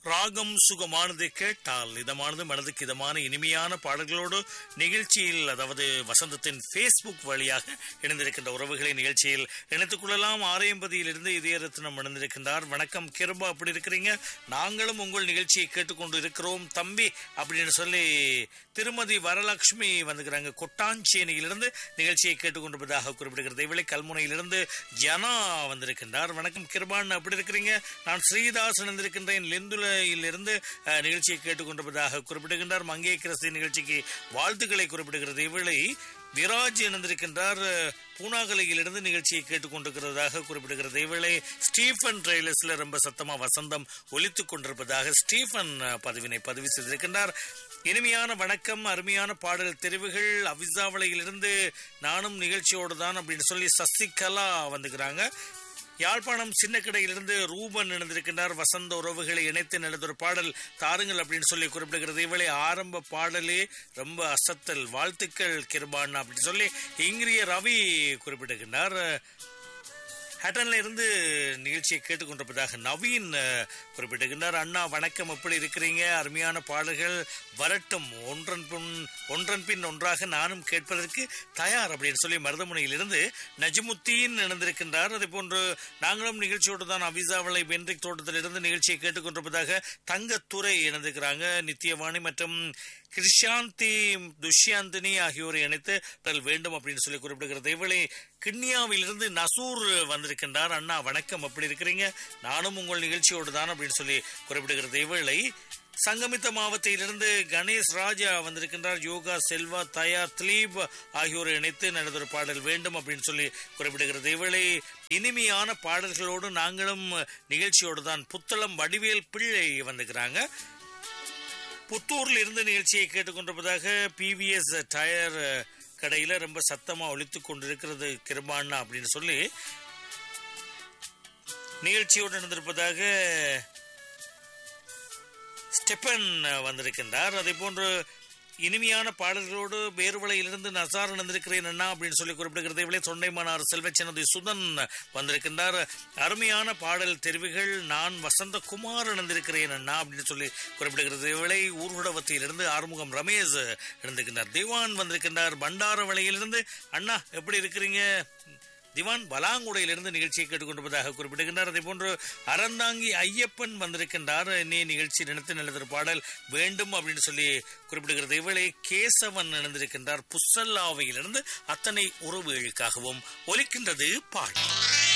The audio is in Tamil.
ராகம் சுகமானது கேட்டால் இதமானது மனதுக்கு இதமான இனிமையான பாடல்களோடு நிகழ்ச்சியில் அதாவது வசந்தத்தின் ஃபேஸ்புக் வழியாக இணைந்திருக்கின்ற உறவுகளை நிகழ்ச்சியில் இணைத்துக் கொள்ளலாம் ஆரையம்பதியிலிருந்து இதயரத்னம் இணைந்திருக்கின்றார் வணக்கம் கிருபா அப்படி இருக்கிறீங்க நாங்களும் உங்கள் நிகழ்ச்சியை கேட்டுக்கொண்டு இருக்கிறோம் தம்பி அப்படின்னு சொல்லி திருமதி வரலட்சுமி வந்துக்கிறாங்க கொட்டாஞ்சேனியிலிருந்து நிகழ்ச்சியை கேட்டுக்கொண்டிருப்பதாக குறிப்பிடுகிறது இவளை கல்முனையிலிருந்து ஜனா வந்திருக்கின்றார் வணக்கம் கிருபான் அப்படி இருக்கிறீங்க நான் ஸ்ரீதாஸ் இணைந்திருக்கின்றேன் லெந்துலையிலிருந்து அஹ், நிகழ்ச்சியை கேட்டுக்கொண்டிருப்பதாக குறிப்பிடுகின்றார் மங்கே கிறிஸ்து நிகழ்ச்சிக்கு வாழ்த்துக்களை குறிப்பிடுகிறது இவளை விராஜ் இணைந்திருக்கின்றார் அஹ், பூனாகலையிலிருந்து நிகழ்ச்சியை கேட்டுக்கொண்டிருக்கிறதாக குறிப்பிடுகிறது இவளை ஸ்டீஃபன் ட்ரெய்லர்ஸ்ல ரொம்ப சத்தமா வசந்தம் ஒலித்துக் கொண்டிருப்பதாக ஸ்டீஃபன் அஹ், பதிவினை பதிவு செய்திருக்கின்றார் இனிமையான வணக்கம் அருமையான பாடல் தெரிவுகள் அவிசாவளையிலிருந்து நானும் நிகழ்ச்சியோடு தான் அப்படின்னு சொல்லி சசிகலா வந்துக்கிறாங்க யாழ்ப்பாணம் சின்ன கடையிலிருந்து ரூபன் இணைந்திருக்கின்றார் வசந்த உறவுகளை இணைத்து நடந்த ஒரு பாடல் தாருங்கள் அப்படின்னு சொல்லி குறிப்பிடுகிறது இவளை ஆரம்ப பாடலே ரொம்ப அசத்தல் வாழ்த்துக்கள் கிருபான் அப்படின்னு சொல்லி இங்கிரிய ரவி குறிப்பிடுகின்றார் ஹேட்டன்ல இருந்து நிகழ்ச்சியை கேட்டுக்கொண்டிருப்பதாக நவீன் அஹ், குறிப்பிட்டிருக்கின்றார் அண்ணா வணக்கம் எப்படி இருக்கிறீங்க அருமையான பாடல்கள் வரட்டும் ஒன்றன் பின் ஒன்றன் பின் ஒன்றாக நானும் கேட்பதற்கு தயார் அப்படின்னு சொல்லி மருதமுனையிலிருந்து நஜிமுத்தீன் இணைந்திருக்கின்றார் அதே போன்று நாங்களும் நிகழ்ச்சியோடு தான் அவிசாவளை வென்றிக் தோட்டத்திலிருந்து நிகழ்ச்சியை கேட்டுக்கொண்டிருப்பதாக தங்கத்துறை இணைந்திருக்கிறாங்க நித்தியவாணி மற்றும் கிருஷாந்தி துஷ்யாந்தினி ஆகியோரை இணைத்து பாடல் வேண்டும் அப்படின்னு சொல்லி குறிப்பிடுகிறது இவளை கிண்ணியாவிலிருந்து நசூர் வந்திருக்கின்றார் அண்ணா வணக்கம் அப்படி இருக்கிறீங்க நானும் உங்கள் நிகழ்ச்சியோடு தான் அப்படின்னு சொல்லி குறிப்பிடுகிறது இவளை சங்கமித்த மாவட்டத்திலிருந்து கணேஷ் ராஜா வந்திருக்கின்றார் யோகா செல்வா தயா திலீப் ஆகியோரை இணைத்து நடந்தொரு பாடல் வேண்டும் அப்படின்னு சொல்லி குறிப்பிடுகிறது இவளை இனிமையான பாடல்களோடு நாங்களும் நிகழ்ச்சியோடு தான் புத்தளம் வடிவேல் பிள்ளை வந்துக்கிறாங்க புத்தூர்ல இருந்து நிகழ்ச்சியை கேட்டுக்கொண்டிருப்பதாக பிவிஎஸ் டயர் கடையில ரொம்ப சத்தமா ஒலித்துக் கொண்டிருக்கிறது கிருபாண்ணா அப்படின்னு சொல்லி நிகழ்ச்சியோடு நடந்திருப்பதாக ஸ்டெப்பன் வந்திருக்கின்றார் அதே போன்று இனிமையான பாடல்களோடு வேறுவலையிலிருந்து நசார் நடந்திருக்கிறேன் அண்ணா அப்படின்னு சொல்லி குறிப்பிடுகிறது இவளே தொண்டைமானார் செல்வச்சனதி சுதன் வந்திருக்கின்றார் அருமையான பாடல் தெரிவுகள் நான் வசந்தகுமார் இணைந்திருக்கிறேன் அண்ணா அப்படின்னு சொல்லி குறிப்பிடுகிறது இவளை ஊர்வடவத்தியிலிருந்து ஆறுமுகம் ரமேஷ் இணைந்திருக்கின்றார் திவான் வந்திருக்கின்றார் பண்டாரவளையிலிருந்து அண்ணா எப்படி இருக்கிறீங்க திவான் பலாங்குடையிலிருந்து நிகழ்ச்சியை கேட்டுக்கொண்டிருப்பதாக குறிப்பிடுகின்றார் அதே போன்று அறந்தாங்கி ஐயப்பன் வந்திருக்கின்றார் நீ நிகழ்ச்சி நினைத்து நல்லதொரு பாடல் வேண்டும் அப்படின்னு சொல்லி குறிப்பிடுகிறது இவளை கேசவன் இணைந்திருக்கின்றார் புசல்லாவையிலிருந்து அத்தனை உறவுகளுக்காகவும் ஒலிக்கின்றது பாடல்